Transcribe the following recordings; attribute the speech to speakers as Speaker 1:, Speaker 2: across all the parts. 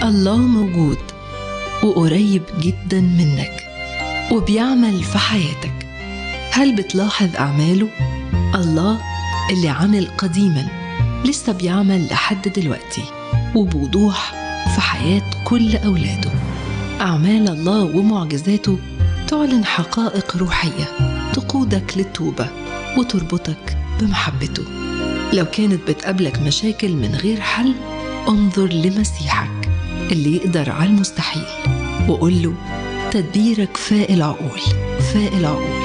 Speaker 1: الله موجود وقريب جدا منك وبيعمل في حياتك هل بتلاحظ أعماله؟ الله اللي عمل قديما لسه بيعمل لحد دلوقتي وبوضوح في حياة كل أولاده أعمال الله ومعجزاته تعلن حقائق روحية تقودك للتوبة وتربطك بمحبته لو كانت بتقابلك مشاكل من غير حل انظر لمسيحك اللي يقدر على المستحيل وقول له تدبيرك فاء العقول فاء العقول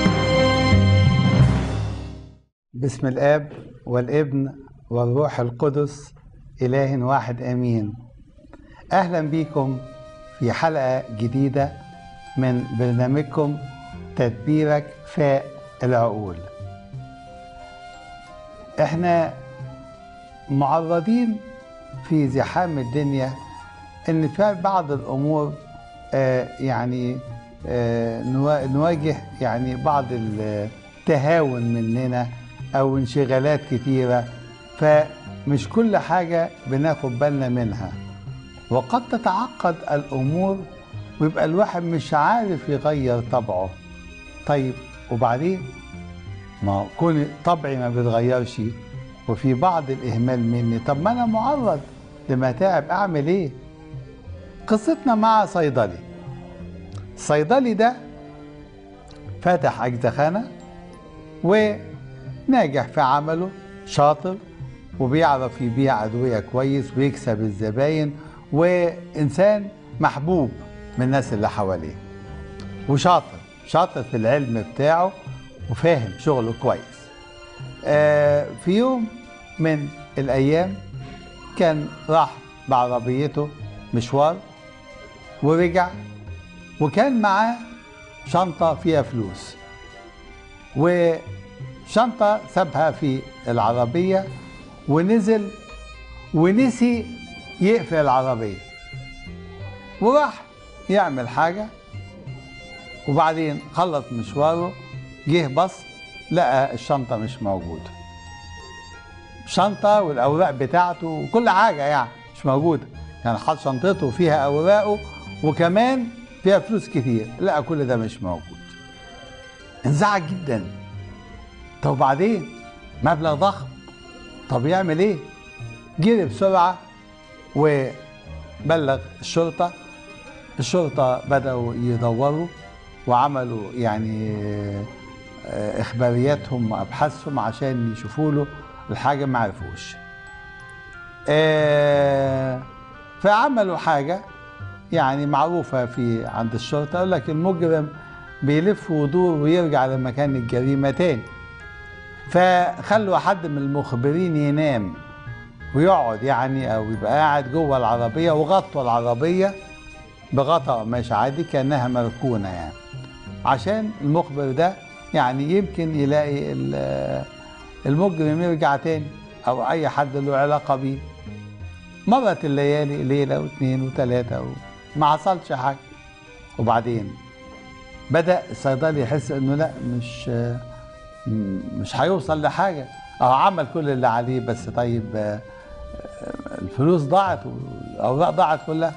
Speaker 2: بسم الاب والابن والروح القدس اله واحد امين اهلا بكم في حلقه جديده من برنامجكم تدبيرك فاء العقول احنا معرضين في زحام الدنيا ان في بعض الامور آه يعني آه نواجه يعني بعض التهاون مننا او انشغالات كتيره فمش كل حاجه بناخد بالنا منها وقد تتعقد الامور ويبقى الواحد مش عارف يغير طبعه طيب وبعدين ما كون طبعي ما بيتغيرش وفي بعض الاهمال مني طب ما انا معرض لمتاعب اعمل ايه قصتنا مع صيدلي الصيدلي ده فاتح اجزخانه وناجح في عمله شاطر وبيعرف يبيع ادويه كويس ويكسب الزباين وانسان محبوب من الناس اللي حواليه وشاطر شاطر في العلم بتاعه وفاهم شغله كويس آه في يوم من الايام كان راح بعربيته مشوار ورجع وكان معاه شنطة فيها فلوس وشنطة سابها في العربية ونزل ونسي يقفل العربية وراح يعمل حاجة وبعدين خلص مشواره جه بص لقى الشنطة مش موجودة الشنطة والأوراق بتاعته وكل حاجة يعني مش موجودة يعني حط شنطته فيها أوراقه وكمان فيها فلوس كتير لقى كل ده مش موجود انزعج جدا طب وبعدين مبلغ ضخم طب يعمل ايه جري بسرعة وبلغ الشرطة الشرطة بدأوا يدوروا وعملوا يعني اخبارياتهم وابحاثهم عشان يشوفوا له الحاجة ما عرفوش اه فعملوا حاجة يعني معروفة في عند الشرطة يقول لك المجرم بيلف ويدور ويرجع لمكان الجريمة تاني فخلوا حد من المخبرين ينام ويقعد يعني او يبقى قاعد جوه العربية وغطوا العربية بغطاء مش عادي كأنها مركونة يعني عشان المخبر ده يعني يمكن يلاقي المجرم يرجع تاني او اي حد له علاقة بيه مرت الليالي ليلة واثنين وثلاثة وما حصلش حاجة وبعدين بدأ الصيدلي يحس انه لا مش مش هيوصل لحاجة اه عمل كل اللي عليه بس طيب الفلوس ضاعت والاوراق ضاعت كلها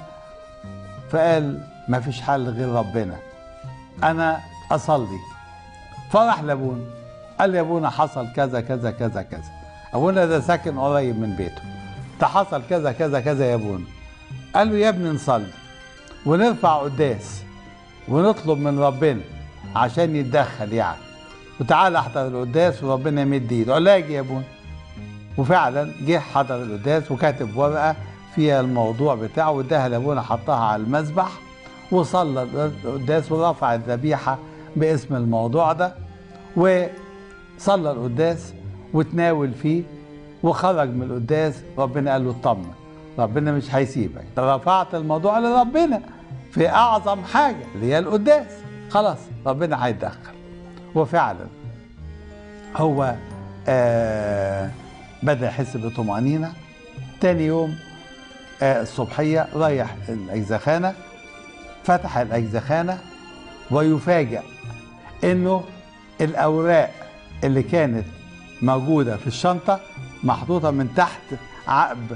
Speaker 2: فقال ما فيش حل غير ربنا انا اصلي فراح لابونا قال لي يا ابونا حصل كذا كذا كذا كذا ابونا ده ساكن قريب من بيته ده حصل كذا كذا كذا يا ابونا قال له يا ابني نصلي ونرفع قداس ونطلب من ربنا عشان يتدخل يعني وتعالى احضر القداس وربنا يمد ايده قال له اجي يا ابونا وفعلا جه حضر القداس وكاتب ورقه فيها الموضوع بتاعه واداها لابونا حطها على المذبح وصلى القداس ورفع الذبيحه باسم الموضوع ده وصلى القداس وتناول فيه وخرج من القداس ربنا قال له اطمن ربنا مش هيسيبك رفعت الموضوع لربنا في اعظم حاجه اللي هي القداس خلاص ربنا هيتدخل وفعلا هو آه بدا يحس بطمانينه تاني يوم آه الصبحيه رايح الاجزخانه فتح الاجزخانه ويفاجأ انه الاوراق اللي كانت موجوده في الشنطه محطوطه من تحت عقب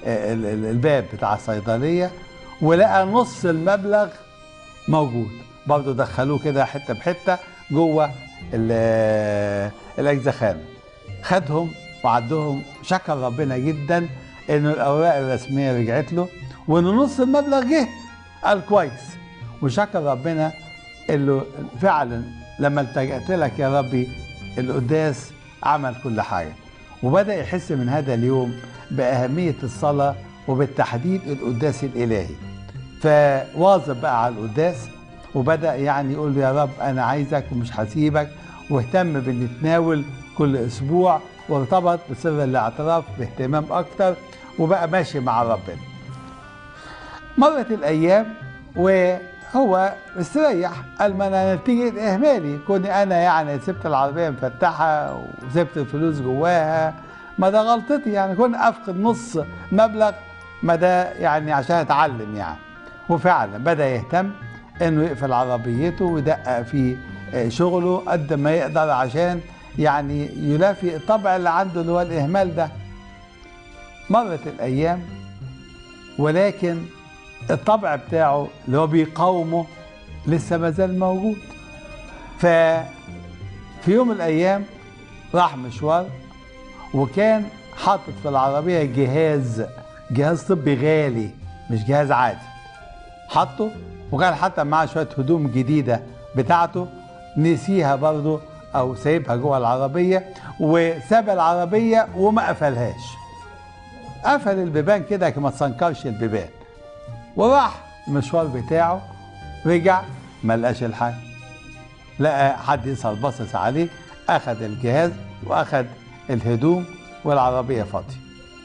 Speaker 2: ال- ال- الباب بتاع الصيدليه ولقى نص المبلغ موجود برضه دخلوه كده حته بحته جوه ال- الاجزخانه خدهم وعدهم شكر ربنا جدا انه الاوراق الرسميه رجعت له وان نص المبلغ جه قال كويس وشكر ربنا انه فعلا لما التجأت لك يا ربي القداس عمل كل حاجه وبدا يحس من هذا اليوم باهميه الصلاه وبالتحديد القداس الالهي فواظب بقى على القداس وبدا يعني يقول له يا رب انا عايزك ومش هسيبك واهتم بنتناول كل اسبوع وارتبط بسر الاعتراف باهتمام اكتر وبقى ماشي مع ربنا مرت الايام وهو استريح قال ما انا نتيجه اهمالي كوني انا يعني سبت العربيه مفتحه وسبت الفلوس جواها ما ده غلطتي يعني كون افقد نص مبلغ ما ده يعني عشان اتعلم يعني وفعلا بدا يهتم انه يقفل عربيته ويدقق في آه، شغله قد ما يقدر عشان يعني يلافي الطبع اللي عنده اللي هو الاهمال ده مرت الايام ولكن الطبع بتاعه اللي هو بيقاومه لسه ما زال موجود ف في يوم من الايام راح مشوار وكان حاطط في العربيه جهاز جهاز طبي غالي مش جهاز عادي حطه وكان حتى معاه شويه هدوم جديده بتاعته نسيها برضه او سايبها جوه العربيه وساب العربيه وما قفلهاش قفل البيبان كده كما تسنكرش البيبان وراح المشوار بتاعه رجع ما لقاش الحاجه لقى حد يسأل باصص عليه اخذ الجهاز واخذ الهدوم والعربيه فاضيه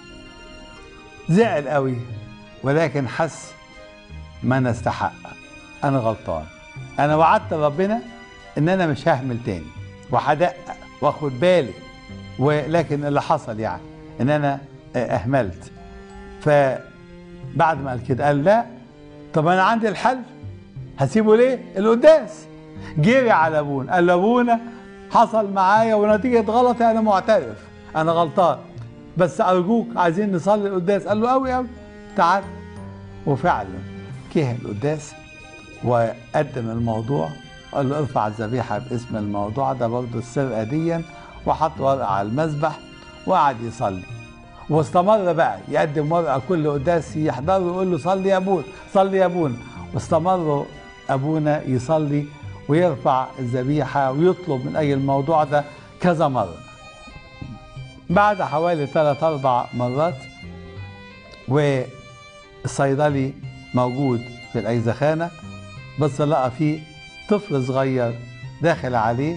Speaker 2: زعل قوي ولكن حس ما انا استحق انا غلطان انا وعدت ربنا ان انا مش ههمل تاني وهدقق واخد بالي ولكن اللي حصل يعني ان انا آه، اهملت فبعد ما قال كده قال لا طب انا عندي الحل هسيبه ليه القداس جري على ابونا قال له ابونا حصل معايا ونتيجه غلطي انا معترف انا غلطان بس ارجوك عايزين نصلي القداس قال له قوي قوي تعال وفعلا جه القداس وقدم الموضوع قال له ارفع الذبيحه باسم الموضوع ده برضه السرقه ديا وحط ورقه على المذبح وقعد يصلي واستمر بقى يقدم ورقه كل قداس يحضره ويقول له صلي يا ابونا صلي يا ابونا واستمر ابونا يصلي ويرفع الذبيحه ويطلب من اجل الموضوع ده كذا مره بعد حوالي ثلاث اربع مرات والصيدلي موجود في الايزخانه بس لقى فيه طفل صغير داخل عليه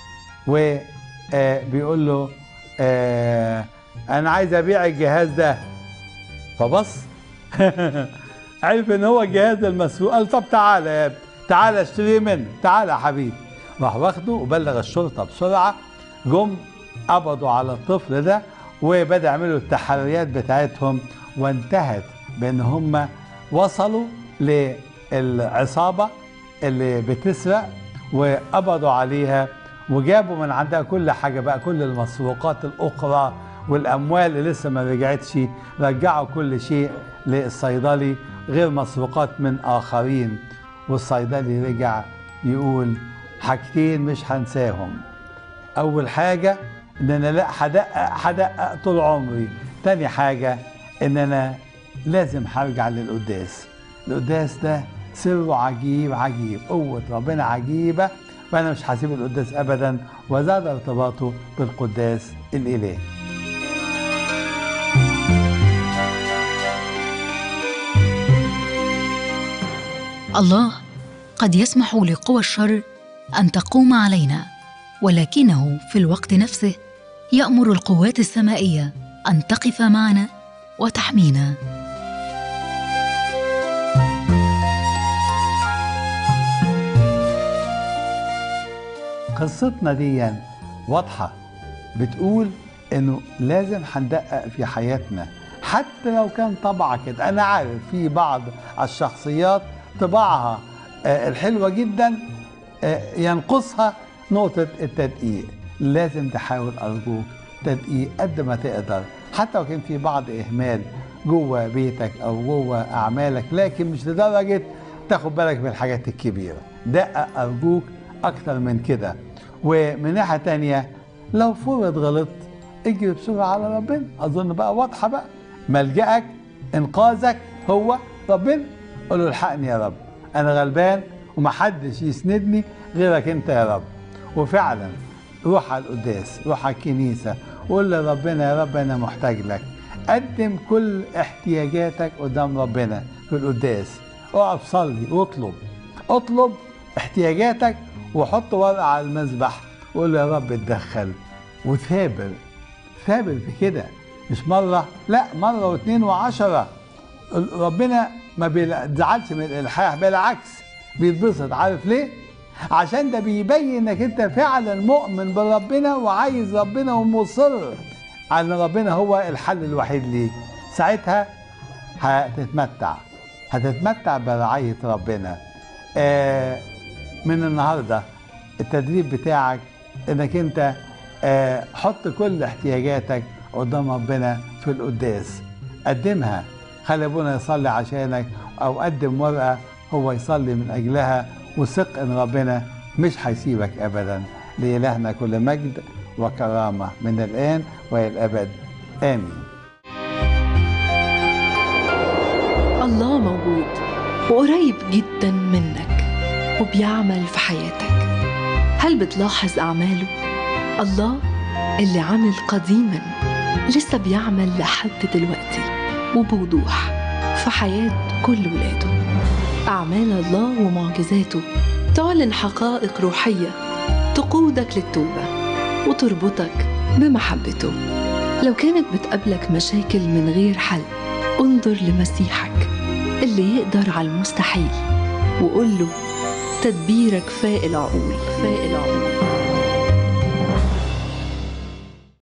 Speaker 2: وبيقول له آه، انا عايز ابيع الجهاز ده فبص عرف ان هو الجهاز المسروق قال طب تعالى يا ابني تعالى اشتريه منه تعالى يا حبيبي راح واخده وبلغ الشرطه بسرعه جم قبضوا على الطفل ده وبدا يعملوا التحريات بتاعتهم وانتهت بان هم وصلوا للعصابه اللي بتسرق وقبضوا عليها وجابوا من عندها كل حاجه بقى كل المسروقات الاخرى والاموال اللي لسه ما رجعتش رجعوا كل شيء للصيدلي غير مسروقات من اخرين والصيدلي رجع يقول حاجتين مش هنساهم اول حاجه ان انا لا هدقق هدقق طول عمري تاني حاجه ان انا لازم هرجع للقداس القداس ده سره عجيب عجيب قوة ربنا عجيبة فأنا مش هسيب القداس أبدا وزاد ارتباطه بالقداس الإلهي
Speaker 3: الله قد يسمح لقوى الشر ان تقوم علينا ولكنه في الوقت نفسه يامر القوات السمائيه ان تقف معنا وتحمينا
Speaker 2: قصتنا دي واضحة بتقول انه لازم هندقق في حياتنا حتى لو كان طبع كده انا عارف في بعض الشخصيات طباعها آه، الحلوة جدا آه، ينقصها نقطة التدقيق لازم تحاول أرجوك تدقيق قد ما تقدر حتى لو كان في بعض إهمال جوه بيتك او جوه اعمالك لكن مش لدرجه تاخد بالك من الحاجات الكبيره دقق ارجوك اكتر من كده ومن ناحيه تانية لو فرض غلطت اجري بسرعه على ربنا اظن بقى واضحه بقى ملجأك انقاذك هو ربنا قول له الحقني يا رب انا غلبان ومحدش يسندني غيرك انت يا رب وفعلا روح على القداس روح على الكنيسه وقول لربنا يا رب انا محتاج لك قدم كل احتياجاتك قدام ربنا في القداس اقف صلي واطلب اطلب احتياجاتك وحط ورقه على المذبح وقول له يا رب اتدخل وثابر ثابر في كده مش مرة لا مرة واثنين وعشرة ربنا ما بيزعلش من الإلحاح بالعكس بيتبسط عارف ليه؟ عشان ده بيبين انك انت فعلا مؤمن بربنا وعايز ربنا ومصر على ان ربنا هو الحل الوحيد ليك ساعتها هتتمتع هتتمتع برعاية ربنا آه من النهارده التدريب بتاعك انك انت آه حط كل احتياجاتك قدام ربنا في القداس قدمها خلي ابونا يصلي عشانك او قدم ورقه هو يصلي من اجلها وثق ان ربنا مش هيسيبك ابدا لالهنا كل مجد وكرامه من الان والى الابد امين
Speaker 1: الله موجود وقريب جدا منك وبيعمل في حياتك هل بتلاحظ أعماله؟ الله اللي عمل قديما لسه بيعمل لحد دلوقتي وبوضوح في حياة كل ولاده أعمال الله ومعجزاته تعلن حقائق روحية تقودك للتوبة وتربطك بمحبته لو كانت بتقابلك مشاكل من غير حل انظر لمسيحك اللي يقدر على المستحيل وقول له تدبيرك فاق العقول فاق العقول